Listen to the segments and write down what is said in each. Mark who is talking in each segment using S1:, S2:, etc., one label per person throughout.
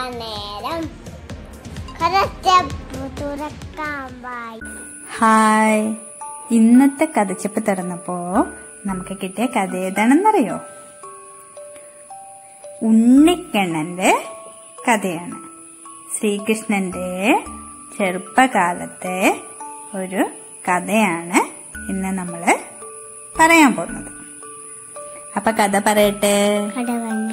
S1: നേരം കഥച്ചപ്പ് തുറക്കാൻ വായി
S2: ഹായ് ഇന്നത്തെ കഥച്ചപ്പ് തുറന്നപ്പോ നമുക്ക് കിട്ടിയ കഥ ഏതാണെന്നറിയോ ഉണ്ണിക്കണ്ണന്റെ കഥയാണ് ശ്രീകൃഷ്ണന്റെ ചെറുപ്പകാലത്തെ ഒരു കഥയാണ് ഇന്ന് നമ്മള് പറയാൻ പോകുന്നത് അപ്പൊ കഥ പറയട്ടെ
S1: കടവണ്ണ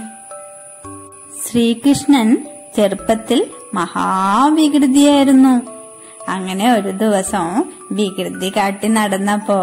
S2: ശ്രീകൃഷ്ണൻ ചെറുപ്പത്തിൽ മഹാവികൃതിയായിരുന്നു അങ്ങനെ ഒരു ദിവസം വികൃതി കാട്ടി നടന്നപ്പോ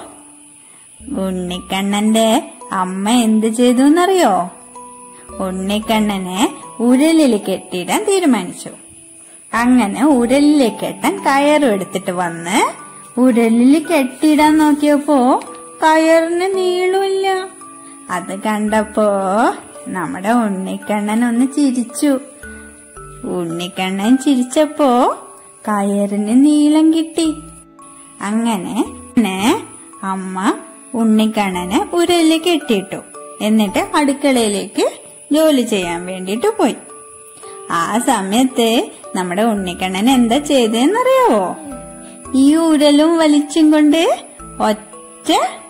S2: ഉണ്ണിക്കണ്ണന്റെ അമ്മ എന്ത് ചെയ്തു എന്നറിയോ ഉണ്ണിക്കണ്ണനെ ഉരലിൽ കെട്ടിയിടാൻ തീരുമാനിച്ചു അങ്ങനെ ഉരലിൽ കെട്ടാൻ കയറും എടുത്തിട്ട് വന്ന് ഉരലിൽ കെട്ടിയിടാൻ നോക്കിയപ്പോ കയറിന് നീളമില്ല അത് കണ്ടപ്പോ നമ്മുടെ ഉണ്ണിക്കണ്ണൻ ഒന്ന് ചിരിച്ചു ഉണ്ണിക്കണ്ണൻ ചിരിച്ചപ്പോ കയറിന് നീളം കിട്ടി അങ്ങനെ പിന്നെ അമ്മ ഉണ്ണിക്കണ്ണനെ ഉരലിൽ കെട്ടിയിട്ടു എന്നിട്ട് അടുക്കളയിലേക്ക് ജോലി ചെയ്യാൻ വേണ്ടിട്ട് പോയി ആ സമയത്ത് നമ്മുടെ ഉണ്ണിക്കണ്ണൻ എന്താ ചെയ്തതെന്നറിയാവോ ഈ ഉരലും വലിച്ചും കൊണ്ട് ഒറ്റ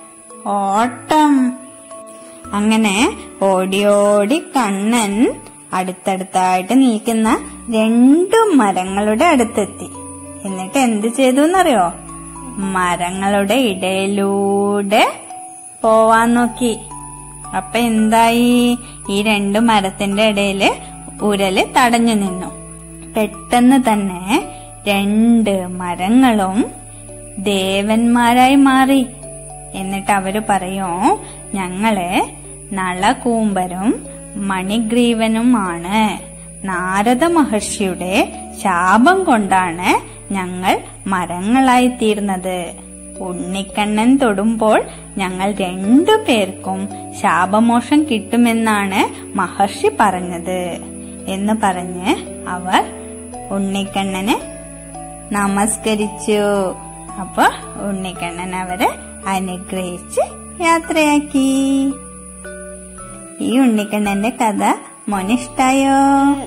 S2: ഓട്ടം അങ്ങനെ ഓടി ഓടി കണ്ണൻ അടുത്തടുത്തായിട്ട് നിൽക്കുന്ന രണ്ടു മരങ്ങളുടെ അടുത്തെത്തി എന്നിട്ട് എന്ത് ചെയ്തു എന്നറിയോ മരങ്ങളുടെ ഇടയിലൂടെ പോവാൻ നോക്കി അപ്പൊ എന്തായി ഈ രണ്ടു മരത്തിന്റെ ഇടയില് ഉരല് തടഞ്ഞു നിന്നു പെട്ടെന്ന് തന്നെ രണ്ട് മരങ്ങളും ദേവന്മാരായി മാറി എന്നിട്ട് അവര് പറയോ ഞങ്ങള് നളകൂമ്പരും മണിഗ്രീവനുമാണ് നാരദ മഹർഷിയുടെ ശാപം കൊണ്ടാണ് ഞങ്ങൾ മരങ്ങളായി തീർന്നത് ഉണ്ണിക്കണ്ണൻ തൊടുമ്പോൾ ഞങ്ങൾ രണ്ടു പേർക്കും ശാപമോഷം കിട്ടുമെന്നാണ് മഹർഷി പറഞ്ഞത് എന്ന് പറഞ്ഞ് അവർ ഉണ്ണിക്കണ്ണന് നമസ്കരിച്ചു അപ്പൊ ഉണ്ണിക്കണ്ണൻ അവരെ അനുഗ്രഹിച്ച് യാത്രയാക്കി ഈ ഉണ്ണിക്കണ്ണന്റെ കഥ മോനിഷ്ടായോ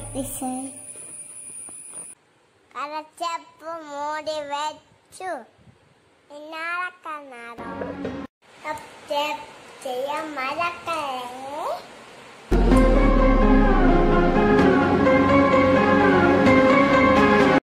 S1: കഥച്ചപ്പ് മൂടി വെച്ചു പിന്നാലെ കണ്ണാറോ ചെയ്യാൻ മറക്കല്ലേ